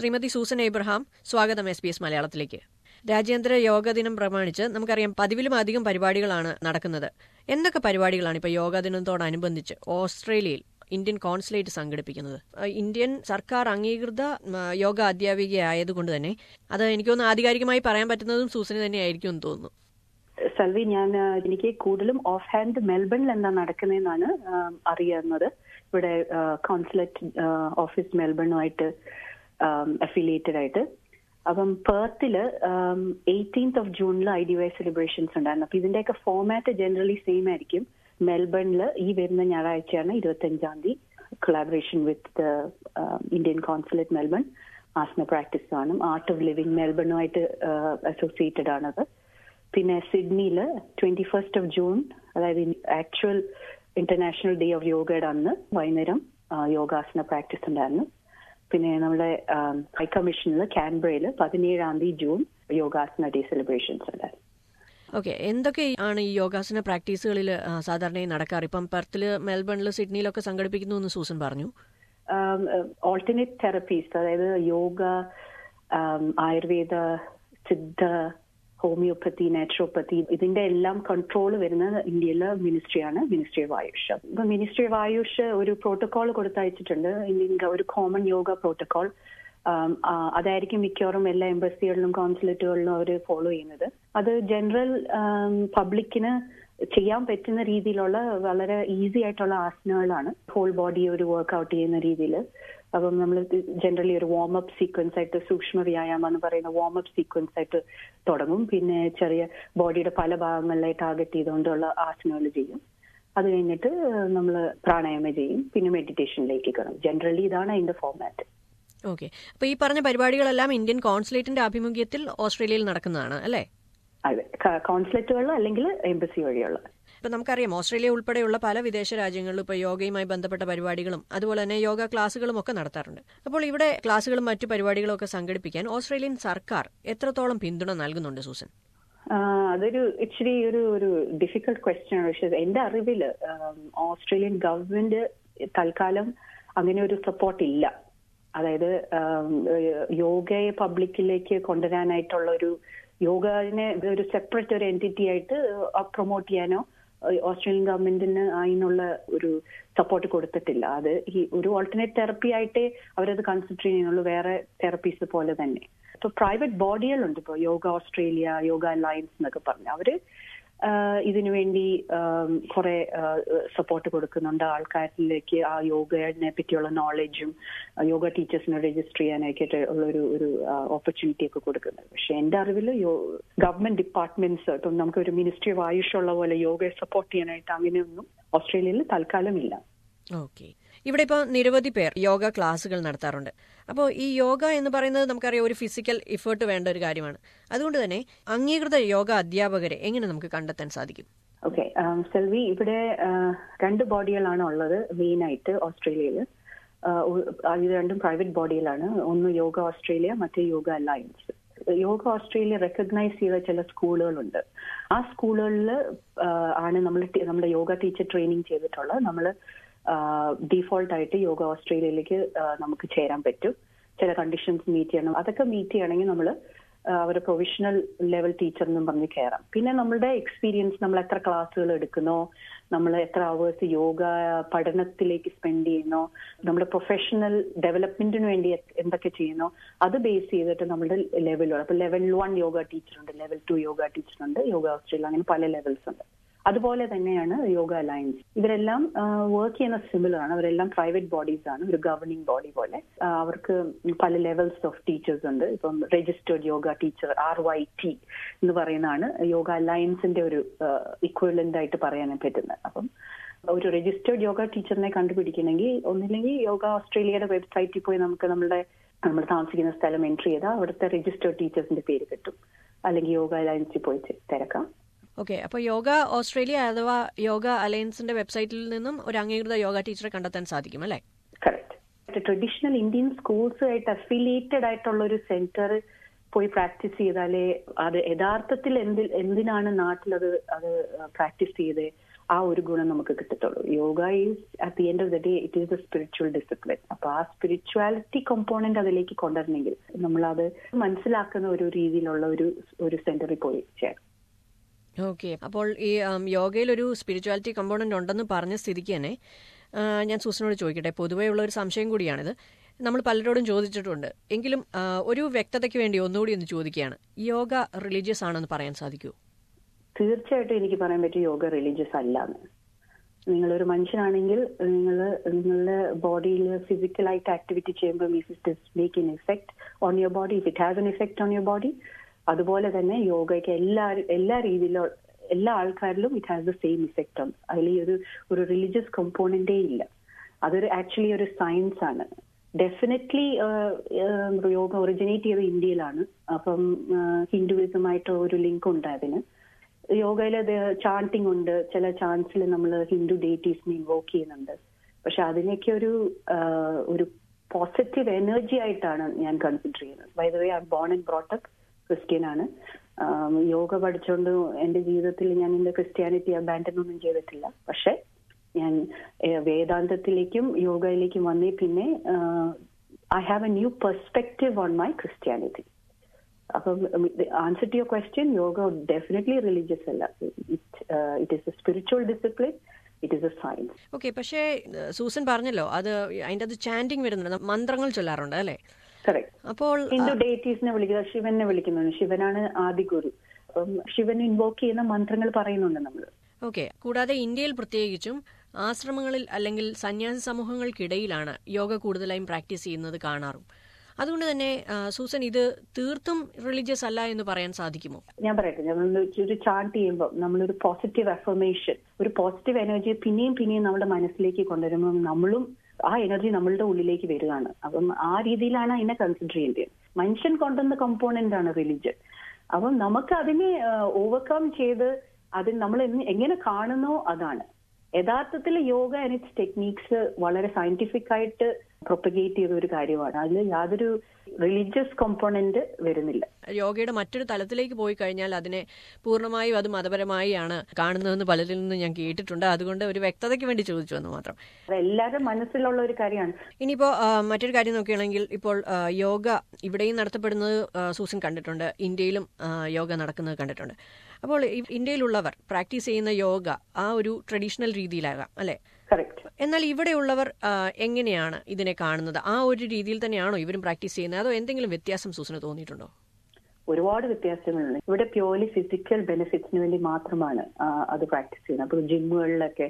Shrimati Susan Abraham സ്വാഗതം S B S മലയാളത്തിലേക്ക് രാജ്യാന്തര യോഗ ദിനം പ്രമാണിച്ച് നമുക്കറിയാം പതിവിലും അധികം പരിപാടികളാണ് നടക്കുന്നത് എന്തൊക്കെ പരിപാടികളാണ് ഇപ്പോൾ യോഗാ ദിനത്തോടനുബന്ധിച്ച് ഓസ്ട്രേലിയയിൽ ഇന്ത്യൻ കോൺസുലേറ്റ് സംഘടിപ്പിക്കുന്നത് അഹ് ഇന്ത്യൻ സർക്കാർ അംഗീകൃത ഉം, യോഗ അധ്യാപികയായതുകൊണ്ട് തന്നെ അത് എനിക്കൊന്ന് ആധികാരികമായി പറയാൻ പറ്റുന്നതും സൂസന് തന്നെയായിരിക്കും എന്ന് തോന്നുന്നു സൽവി ഞാൻ ആ, എനിക്ക് കൂടുതലും ഓഫ് ഹാൻഡ് മെൽബണിൽ എന്താ നടക്കുന്നതെന്നാണ് ആ, അറിയുന്നത് ഇവിടെ കോൺസുലേറ്റ് ഓഫീസ് മെൽബണുമായിട്ട് അഫിലിയേറ്റഡ് ആയിട്ട് അപ്പം പേർത്തില് എയ്റ്റീൻത് ഓഫ് ജൂണിൽ ഐ ഡി വൈ സെലിബ്രേഷൻസ് ഉണ്ടായിരുന്നു അപ്പൊ ഇതിന്റെയൊക്കെ ഫോമാറ്റ് ജനറലി സെയിം ആയിരിക്കും മെൽബണിൽ ഈ വരുന്ന ഞായറാഴ്ചയാണ് ഇരുപത്തഞ്ചാം തീയതി collaboration with Indian consulate Melbourne ആസ്മ പ്രാക്ടീസ് കാണും ആർട്ട് ഓഫ് ലിവിംഗ് മെൽബണുമായിട്ട് അസോസിയേറ്റഡ് ആണത് പിന്നെ സിഡ്നിയിൽ ട്വന്റി ഫസ്റ്റ് ഓഫ് ജൂൺ അതായത് ആക്ച്വൽ ഇന്റർനാഷണൽ ഡേ ഓഫ് യോഗയുടെ അന്ന് വൈകുന്നേരം ആ, യോഗാസന പ്രാക്ടീസ് ഉണ്ടായിരുന്നു പിന്നെ നമ്മുടെ ഹൈ കമ്മീഷനിൽ കാൻബ്രയിൽ പതിനേഴാം തീയതി ജൂൺ യോഗാസന ഡേ സെലിബ്രേഷൻസ് ഉണ്ടായിരുന്നു ഓക്കെ എന്തൊക്കെ ആണ് ഈ യോഗാസന പ്രാക്ടീസുകളിൽ സാധാരണയായി നടക്കാറ് ഇപ്പം പെർത്തിൽ മെൽബണിൽ സിഡ്നിയിലൊക്കെ സംഘടിപ്പിക്കുന്നു എന്ന് സൂസൻ പറഞ്ഞു ഓൾട്ടർനേറ്റ് തെറപ്പീസ് അതായത് yoga um, Ayurveda Siddha homeopathy naturopathy ഇതിന്റെ എല്ലാം കൺട്രോൾ വരുന്നത് ഇന്ത്യയിലെ മിനിസ്ട്രിയാണ് മിനിസ്ട്രി ഓഫ് ആയുഷ് ഇപ്പൊ മിനിസ്ട്രി ഓഫ് ആയുഷ് ഒരു പ്രോട്ടോകോൾ കൊടുത്തയച്ചിട്ടുണ്ട് ഇന്ത്യൻ ഗ- ഒരു കോമൺ യോഗ പ്രോട്ടോകോൾ അതായിരിക്കും മിക്കവാറും എല്ലാ എംബസികളിലും കോൺസുലേറ്റുകളിലും അവർ ഫോളോ ചെയ്യുന്നത് അത് ജനറൽ പബ്ലിക്കിന് ചെയ്യാൻ പറ്റുന്ന രീതിയിലുള്ള വളരെ ഈസി ആയിട്ടുള്ള ആസനകളാണ് ഹോൾ ബോഡി ഒരു വർക്ക്ഔട്ട് ചെയ്യുന്ന രീതിയിൽ അപ്പം നമ്മൾ ജനറലി ഒരു വാം അപ്പ് സീക്വൻസ് ആയിട്ട് സൂക്ഷ്മ വ്യായാമം എന്ന് പറയുന്ന വാം അപ്പ് സീക്വൻസ് ആയിട്ട് തുടങ്ങും പിന്നെ ചെറിയ ബോഡിയുടെ പല ഭാഗങ്ങളിലെ ടാർഗറ്റ് ചെയ്തുകൊണ്ടുള്ള ആസനകൾ ചെയ്യും അത് കഴിഞ്ഞിട്ട് നമ്മൾ പ്രാണായാമം ചെയ്യും പിന്നെ മെഡിറ്റേഷനിലേക്ക് കയറും ജനറലി ഇതാണ് അതിന്റെ ഫോമാറ്റ് ഓക്കെ അപ്പോൾ ഈ പറഞ്ഞ പരിപാടികളെല്ലാം ഇന്ത്യൻ കോൺസുലേറ്റിന്റെ ആഭിമുഖ്യത്തിൽ ഓസ്ട്രേലിയയിൽ നടക്കുന്നതാണ് അല്ലേ അതെ കോൺസുലേറ്റുകൾ അല്ലെങ്കിൽ എംബസി വഴിയുള്ള ഇപ്പൊ നമുക്കറിയാം ഓസ്ട്രേലിയ ഉൾപ്പെടെയുള്ള പല വിദേശ രാജ്യങ്ങളിലും ഇപ്പോൾ യോഗയുമായി ബന്ധപ്പെട്ട പരിപാടികളും അതുപോലെ തന്നെ യോഗ ക്ലാസുകളും ഒക്കെ നടത്താറുണ്ട് അപ്പോൾ ഇവിടെ ക്ലാസുകളും മറ്റു പരിപാടികളും ഒക്കെ സംഘടിപ്പിക്കാൻ ഓസ്ട്രേലിയൻ സർക്കാർ എത്രത്തോളം പിന്തുണ നൽകുന്നുണ്ട് സൂസൻ ആ, അതൊരു ഇച്ചിരി ഒരു ഒരു ഡിഫിക്കൽട്ട് ക്വസ്റ്റ്യൻ ആണ് പക്ഷെ എന്റെ അറിവില് ആം, ഓസ്ട്രേലിയൻ ഗവൺമെന്റ് തൽക്കാലം അങ്ങനെ ഒരു സപ്പോർട്ട് ഇല്ല അതായത് ആം, ഏഹ്, യോഗയെ പബ്ലിക്കിലേക്ക് കൊണ്ടുവരാനായിട്ടുള്ള ഒരു യോഗനെ ഒരു സെപ്പറേറ്റ് ഒരു എൻറ്റിറ്റി ആയിട്ട് പ്രൊമോട്ട് ചെയ്യാനോ ഏഹ്, ഓസ്ട്രേലിയൻ ഗവൺമെന്റിന് അതിനുള്ള ഒരു സപ്പോർട്ട് കൊടുത്തിട്ടില്ല അത് ഈ ഒരു ഓൾട്ടർനേറ്റ് തെറപ്പി ആയിട്ടേ അവരത് കൺസിഡർ ചെയ്യുന്നുള്ളൂ വേറെ തെറപ്പീസ് പോലെ തന്നെ ഇപ്പൊ പ്രൈവറ്റ് ബോഡികളുണ്ട് ഇപ്പോൾ യോഗ ഓസ്ട്രേലിയ യോഗ അലയൻസ് എന്നൊക്കെ പറഞ്ഞു അവര് ആഹ് ഇതിനു വേണ്ടി ആം, കുറെ സപ്പോർട്ട് കൊടുക്കുന്നുണ്ട് ആൾക്കാരിലേക്ക് ആ യോഗയെ പറ്റിയുള്ള നോളജും യോഗ ടീച്ചേഴ്സിനെ രജിസ്റ്റർ ചെയ്യാനൊക്കെ ഉള്ള ഒരു ഒരു ഓപ്പർച്യൂണിറ്റി ഒക്കെ കൊടുക്കുന്നുണ്ട് പക്ഷെ എന്റെ അറിവിൽ ഗവൺമെന്റ് ഡിപ്പാർട്ട്മെന്റ്സ് ഇപ്പം നമുക്ക് ഒരു മിനിസ്ട്രി ഓഫ് ആയുഷ് ഉള്ള പോലെ യോഗയെ സപ്പോർട്ട് ചെയ്യാനായിട്ട് അങ്ങനെയൊന്നും ഓസ്ട്രേലിയയിൽ തൽക്കാലം ഇല്ല ഓക്കെ ഇവിടെ ഇപ്പോൾ നിരവധി പേർ യോഗ ക്ലാസുകൾ നടത്താറുണ്ട് അപ്പോൾ ഈ യോഗ എന്ന് പറയുന്നത് നമുക്കറിയാം ഒരു ഫിസിക്കൽ ഇഫേർട്ട് വേണ്ട ഒരു കാര്യമാണ് അതുകൊണ്ട് തന്നെ അംഗീകൃത യോഗ അധ്യാപകരെ എങ്ങനെ നമുക്ക് കണ്ടെത്താൻ സാധിക്കും ഓക്കെ സെൽവി ഇവിടെ ആ, രണ്ട് ബോഡികളാണ് ഉള്ളത് മെയിൻ ആയിട്ട് ഓസ്ട്രേലിയയിൽ ഇത് രണ്ടും പ്രൈവറ്റ് ബോഡികളാണ് ഒന്ന് യോഗ ഓസ്ട്രേലിയ മറ്റേ yoga alliance yoga Australia recognise ചെയ്ത ചില സ്കൂളുകളുണ്ട് ആ സ്കൂളുകളിൽ ആണ് നമ്മൾ നമ്മുടെ യോഗ ടീച്ചർ ട്രെയിനിങ് ചെയ്തിട്ടുള്ളത് നമ്മൾ ഡീഫോൾട്ട് ആയിട്ട് യോഗ ഓസ്ട്രേലിയയിലേക്ക് ആ, നമുക്ക് ചേരാൻ പറ്റും ചില കണ്ടീഷൻസ് മീറ്റ് ചെയ്യണം അതൊക്കെ മീറ്റ് ചെയ്യണമെങ്കിൽ നമ്മൾ അവർ പ്രൊവിഷണൽ ലെവൽ ടീച്ചർ എന്നും പറഞ്ഞ് കയറാം പിന്നെ നമ്മളുടെ എക്സ്പീരിയൻസ് നമ്മൾ എത്ര ക്ലാസ്സുകൾ എടുക്കുന്നോ നമ്മൾ എത്ര അവേഴ്സ് യോഗ പഠനത്തിലേക്ക് സ്പെൻഡ് ചെയ്യുന്നോ നമ്മുടെ പ്രൊഫഷണൽ ഡെവലപ്മെന്റിന് വേണ്ടി എ- എന്തൊക്കെ ചെയ്യുന്നോ അത് ബേസ് ചെയ്തിട്ട് നമ്മുടെ ലെവലുകൾ അപ്പൊ ലെവൽ വൺ യോഗ ടീച്ചർ ഉണ്ട് ലെവൽ ടു യോഗ ടീച്ചർ ഉണ്ട് യോഗ ഓസ്ട്രേലിയ അങ്ങനെ പല ലെവൽസ് ഉണ്ട് അതുപോലെ തന്നെയാണ് യോഗ അലയൻസ് ഇവരെല്ലാം വർക്ക് ചെയ്യുന്ന സിമിലർ ആണ് അവരെല്ലാം പ്രൈവറ്റ് ബോഡീസ് ആണ് ഒരു ഗവർണിംഗ് ബോഡി പോലെ ആ, അവർക്ക് പല ലെവൽസ് ഓഫ് ടീച്ചേഴ്സ് ഉണ്ട് ഇപ്പം registered yoga teacher R Y T എന്ന് പറയുന്നതാണ് യോഗ അലയൻസിന്റെ ഒരു ഇക്വലന്റ് ആയിട്ട് പറയാൻ പറ്റുന്നത് അപ്പം ഒരു രജിസ്റ്റേർഡ് യോഗ ടീച്ചറിനെ കണ്ടുപിടിക്കണമെങ്കിൽ ഒന്നില്ലെങ്കിൽ യോഗ ഓസ്ട്രേലിയയുടെ വെബ്സൈറ്റിൽ പോയി നമുക്ക് നമ്മുടെ നമ്മൾ താമസിക്കുന്ന സ്ഥലം എൻട്രി ചെയ്താൽ അവിടുത്തെ രജിസ്റ്റേർഡ് ടീച്ചേഴ്സിന്റെ പേര് കിട്ടും അല്ലെങ്കിൽ യോഗ അലയൻസിൽ പോയി ചെ- തിരക്കാം ഓക്കെ അപ്പോൾ യോഗ ഓസ്ട്രേലിയ അഥവാ യോഗ അലയൻസിന്റെ വെബ്സൈറ്റിൽ നിന്നും ഒരു അംഗീകൃത യോഗ ടീച്ചറെ കണ്ടെത്താൻ സാധിക്കും അല്ലേ കറക്റ്റ് ട്രഡീഷണൽ ഇന്ത്യൻ സ്കൂൾസുമായിട്ട് അഫിലിയേറ്റഡ് ആയിട്ടുള്ള ഒരു സെന്റർ പോയി പ്രാക്ടീസ് ചെയ്താലേ അത് യഥാർത്ഥത്തിൽ എന്തിൽ എന്തിനാണ് നാട്ടിലത് അത് പ്രാക്ടീസ് ചെയ്തത് ആ ഒരു ഗുണം നമുക്ക് കിട്ടത്തുള്ളൂ yoga is at the end of the day it is a spiritual discipline അപ്പൊ ആ സ്പിരിച്വാലിറ്റി കമ്പോണന്റ് അതിലേക്ക് കൊണ്ടുവരണമെങ്കിൽ നമ്മളത് മനസ്സിലാക്കുന്ന ഒരു രീതിയിലുള്ള ഒരു ഒരു സെന്ററിൽ പോയി ചേരും ഓക്കെ അപ്പോൾ ഈ ആം, യോഗയിൽ ഒരു സ്പിരിച്വാലിറ്റി കമ്പോണന്റ് ഉണ്ടെന്ന് പറഞ്ഞ സ്ഥിതിക്ക് തന്നെ ആ, ഞാൻ സൂസനോട് ചോദിക്കട്ടെ പൊതുവേ ഉള്ള ഒരു സംശയം കൂടിയാണിത് നമ്മൾ പലരോടും ചോദിച്ചിട്ടുണ്ട് എങ്കിലും ആ, ഒരു വ്യക്തതയ്ക്ക് വേണ്ടി ഒന്നുകൂടി ഒന്ന് ചോദിക്കുകയാണ് യോഗ റിലീജിയസ് ആണെന്ന് പറയാൻ സാധിക്കുമോ തീർച്ചയായിട്ടും എനിക്ക് പറയാൻ പറ്റും യോഗ റിലീജിയസ് അല്ലാന്ന് നിങ്ങളൊരു മനുഷ്യനാണെങ്കിൽ നിങ്ങൾ നിങ്ങളുടെ ബോഡിയിൽ ഫിസിക്കലായിട്ട് ആക്ടിവിറ്റി ചെയ്യുമ്പോൾ if it make in effect on your body if it has an effect on your body അതുപോലെ തന്നെ യോഗയ്ക്ക് എല്ലാ എല്ലാ രീതിയിലും എല്ലാ ആൾക്കാരിലും it has the same effect ആണ് അതിൽ ഈ ഒരു ഒരു റിലീജിയസ് കമ്പോണന്റേ ഇല്ല അതൊരു ആക്ച്വലി ഒരു സയൻസ് ആണ് ഡെഫിനറ്റ്ലി യോഗ ഒറിജിനേറ്റ് ചെയ്തത് ഇന്ത്യയിലാണ് അപ്പം ഹിന്ദുയിസമായിട്ട് ഒരു ലിങ്ക് ഉണ്ട് അതിന് യോഗയിൽ ചാണ്ടിങ് ഉണ്ട് ചില ചാൻസിൽ നമ്മൾ ഹിന്ദു ഡേറ്റീസിനെ ഇൻവോക്ക് ചെയ്യുന്നുണ്ട് പക്ഷെ അതിനൊക്കെ ഒരു ആ, ഒരു പോസിറ്റീവ് എനർജി ആയിട്ടാണ് ഞാൻ കൺസിഡർ ചെയ്യുന്നത് by the way I born and brought up Christian ആണ് ആം, യോഗ പഠിച്ചുകൊണ്ട് എന്റെ ജീവിതത്തിൽ ഞാൻ എന്റെ ക്രിസ്ത്യാനിറ്റി അബാൻഡൻ ഒന്നും ചെയ്തിട്ടില്ല പക്ഷെ ഞാൻ ഏഹ്, വേദാന്തത്തിലേക്കും യോഗയിലേക്കും വന്നേ പിന്നെ I have a new perspective on my Christianity അപ്പം answer to your question yoga definitely religious അല്ല it it is a spiritual discipline it is a science okay പക്ഷേ ഏഹ്, സൂസൻ പറഞ്ഞല്ലോ അത് അതിൻ്റെ അത് ചാൻഡിങ് വരുന്നുണ്ട് മന്ത്രങ്ങൾ ചൊല്ലാറുണ്ട് അല്ലേ കറക്റ്റ് അപ്പോൾ ഹിന്ദു ഡേറ്റീസിനെ വിളിക്കുന്നത് ശിവനെ വിളിക്കുന്നുണ്ട് ശിവനാണ് ആദി ഗുരു അപ്പം ശിവൻ ഇൻവോക്ക് ചെയ്യുന്ന മന്ത്രങ്ങൾ പറയുന്നുണ്ട് നമ്മൾ ഓക്കെ കൂടാതെ ഇന്ത്യയിൽ പ്രത്യേകിച്ചും ആശ്രമങ്ങളിൽ അല്ലെങ്കിൽ സന്യാസി സമൂഹങ്ങൾക്കിടയിലാണ് യോഗ കൂടുതലായും പ്രാക്ടീസ് ചെയ്യുന്നത് കാണാറും അതുകൊണ്ട് തന്നെ ആ, സൂസൻ ഇത് തീർത്തും റിലീജിയസ് അല്ല എന്ന് പറയാൻ സാധിക്കുമോ ഞാൻ പറയട്ടെ നമ്മൾ ഒരു ചാർട്ട് ചെയ്യുമ്പോൾ നമ്മളൊരു പോസിറ്റീവ് അഫർമേഷൻ ഒരു പോസിറ്റീവ് എനർജി പിന്നെയും പിന്നെയും നമ്മുടെ മനസ്സിലേക്ക് കൊണ്ടുവരുമ്പോൾ നമ്മളും ആ എനർജി നമ്മളുടെ ഉള്ളിലേക്ക് വരികയാണ് അപ്പം ആ രീതിയിലാണ് അതിനെ കൺസിഡർ ചെയ്യേണ്ടത് മനുഷ്യൻ കൊണ്ടുവന്ന കമ്പോണന്റ് ആണ് റിലിജൻ അപ്പം നമുക്ക് അതിനെ ഓവർകം ചെയ്ത് അതിന് നമ്മൾ എന്ന് എങ്ങനെ കാണുന്നോ അതാണ് യഥാർത്ഥത്തിൽ യോഗ ആൻഡ് ഇറ്റ്സ് ടെക്നീക്സ് വളരെ സയന്റിഫിക് ആയിട്ട് പ്രൊപ്പഗേറ്റ് ചെയ്ത ഒരു കാര്യമാണ് അതിൽ യാതൊരു റിലീജിയസ് കോമ്പോണന്റ് വരുന്നില്ല യോഗയുടെ മറ്റൊരു തലത്തിലേക്ക് പോയി കഴിഞ്ഞാൽ അതിനെ പൂർണ്ണമായും അത് മതപരമായി ആണ് കാണുന്നതെന്ന് പലരിൽ നിന്ന് ഞാൻ കേട്ടിട്ടുണ്ട് അതുകൊണ്ട് ഒരു വ്യക്തതയ്ക്ക് വേണ്ടി ചോദിച്ചു എന്ന് മാത്രം അത് എല്ലാവരുടെ മനസ്സിലുള്ള ഒരു കാര്യമാണ് ഇനിയിപ്പോ ആ, മറ്റൊരു കാര്യം നോക്കുകയാണെങ്കിൽ ഇപ്പോൾ ആ, യോഗ ഇവിടെയും നടത്തപ്പെടുന്നത് ആ, സൂസൻ കണ്ടിട്ടുണ്ട് ഇന്ത്യയിലും ആ, യോഗ നടക്കുന്നത് കണ്ടിട്ടുണ്ട് അപ്പോൾ ഈ ഇന്ത്യയിലുള്ളവർ പ്രാക്ടീസ് ചെയ്യുന്ന യോഗ ആ ഒരു ട്രഡീഷണൽ രീതിയിലാകാം അല്ലെ കറക്റ്റ് എന്നാൽ ഇവിടെയുള്ളവർ ആ, എങ്ങനെയാണ് ഇതിനെ കാണുന്നത് ആ ഒരു രീതിയിൽ തന്നെയാണോ ഇവരും പ്രാക്ടീസ് ചെയ്യുന്നത് അതോ എന്തെങ്കിലും വ്യത്യാസം സൂസന് തോന്നിയിട്ടുണ്ടോ ഒരുപാട് വ്യത്യാസങ്ങളുണ്ട് ഇവിടെ പ്യോർലി ഫിസിക്കൽ ബെനിഫിറ്റ്സിന് വേണ്ടി മാത്രമാണ് ആ, അത് പ്രാക്ടീസ് ചെയ്യുന്നത് അപ്പൊ ജിമ്മുകളിലൊക്കെ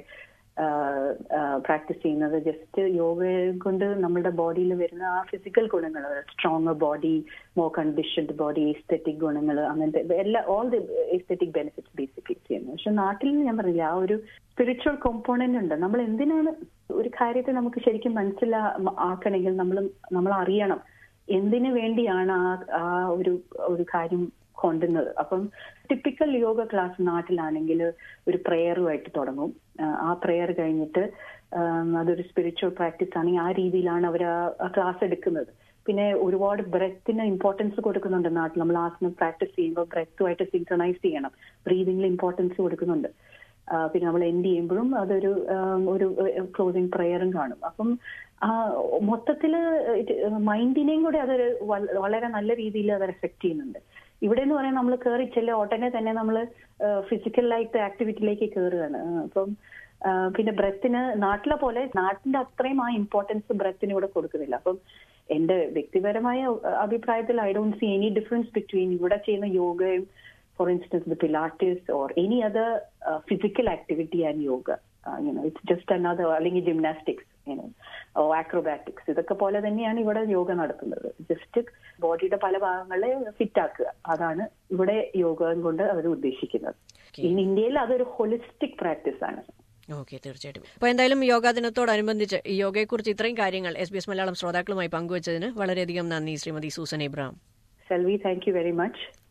പ്രാക്ടീസ് ചെയ്യുന്നത് ജസ്റ്റ് യോഗ കൊണ്ട് നമ്മുടെ ബോഡിയിൽ വരുന്ന ആ ഫിസിക്കൽ ഗുണങ്ങൾ strong body more conditioned body aesthetic ഗുണങ്ങൾ അങ്ങനത്തെ എല്ലാ all the aesthetic benefits basically ചെയ്യുന്നത് പക്ഷെ നാട്ടിൽ ഞാൻ പറഞ്ഞില്ല ആ ഒരു സ്പിരിച്വൽ കോമ്പോണന്റ് ഉണ്ട് നമ്മൾ എന്തിനാണ് ഒരു കാര്യത്തെ നമുക്ക് ശരിക്കും മനസ്സിലാ ആക്കണമെങ്കിൽ നമ്മൾ നമ്മൾ അറിയണം എന്തിനു വേണ്ടിയാണ് ആ ആ ഒരു ഒരു കാര്യം കൊണ്ടുവന്നത് അപ്പം ടിപ്പിക്കൽ യോഗ ക്ലാസ് നാട്ടിലാണെങ്കിൽ ഒരു പ്രെയറുമായിട്ട് തുടങ്ങും ആ, ആ പ്രെയർ കഴിഞ്ഞിട്ട് ആം, അതൊരു സ്പിരിച്വൽ പ്രാക്ടീസ് ആണെങ്കിൽ ആ രീതിയിലാണ് അവർ ആ ക്ലാസ് എടുക്കുന്നത് പിന്നെ ഒരുപാട് ബ്രെത്തിന് ഇമ്പോർട്ടൻസ് കൊടുക്കുന്നുണ്ട് നാട്ടിൽ നമ്മൾ ആസനം പ്രാക്ടീസ് ചെയ്യുമ്പോൾ ബ്രെത്തുമായിട്ട് സിങ്ക്രണൈസ് ചെയ്യണം ബ്രീതിങ്ങിൽ ഇമ്പോർട്ടൻസ് കൊടുക്കുന്നുണ്ട് ആ, പിന്നെ നമ്മൾ എൻഡ് ചെയ്യുമ്പോഴും അതൊരു ആം, ഒരു ക്ലോസിങ് പ്രെയറും കാണും അപ്പം ആ, മൊത്തത്തില് മൈൻഡിനെയും കൂടെ അതൊരു വൽ- വളരെ നല്ല രീതിയിൽ അത് എഫക്ട് ചെയ്യുന്നുണ്ട് ഇവിടെ എന്ന് പറയാൻ നമ്മൾ കയറി ചെല്ലുക ഉടനെ തന്നെ നമ്മൾ ഫിസിക്കലായിട്ട് ആക്ടിവിറ്റിയിലേക്ക് കയറുകയാണ് ആ, അപ്പം ആ, പിന്നെ ബ്രെത്തിന് നാട്ടിലെ പോലെ നാട്ടിന്റെ അത്രയും ആ ഇമ്പോർട്ടൻസ് ബ്രെത്തിന് ഇവിടെ കൊടുക്കുന്നില്ല അപ്പം എന്റെ വ്യക്തിപരമായ അഭിപ്രായത്തിൽ I don't see any difference between ഇവിടെ ചെയ്യുന്ന യോഗയും for instance the Pilates or any other physical activity and yoga it's just another അല്ലെങ്കിൽ ജിംനാസ്റ്റിക്സ് ഓ ആക്രോബാറ്റിക്സ് ഇതൊക്കെ പോലെ തന്നെയാണ് ഇവിടെ യോഗ നടത്തുന്നത് ജസ്റ്റ് ബോഡിയുടെ പല ഭാഗങ്ങളെ ഫിറ്റ് ആക്കുക അതാണ് ഇവിടെ യോഗ കൊണ്ട് അവർ ഉദ്ദേശിക്കുന്നത് ഇൻ ഇന്ത്യയിൽ അതൊരു ഹോളിസ്റ്റിക് പ്രാക്ടീസ് ആണ് ഓക്കെ തീർച്ചയായിട്ടും അപ്പോൾ എന്തായാലും യോഗാ ദിനത്തോടനുബന്ധിച്ച് ഈ യോഗയെക്കുറിച്ച് ഇത്രയും കാര്യങ്ങൾ എസ് ബി എസ് മലയാളം ശ്രോതാക്കളുമായി പങ്കുവച്ചതിന് വളരെയധികം നന്ദി Shrimati Susan Abraham Selvi thank you very much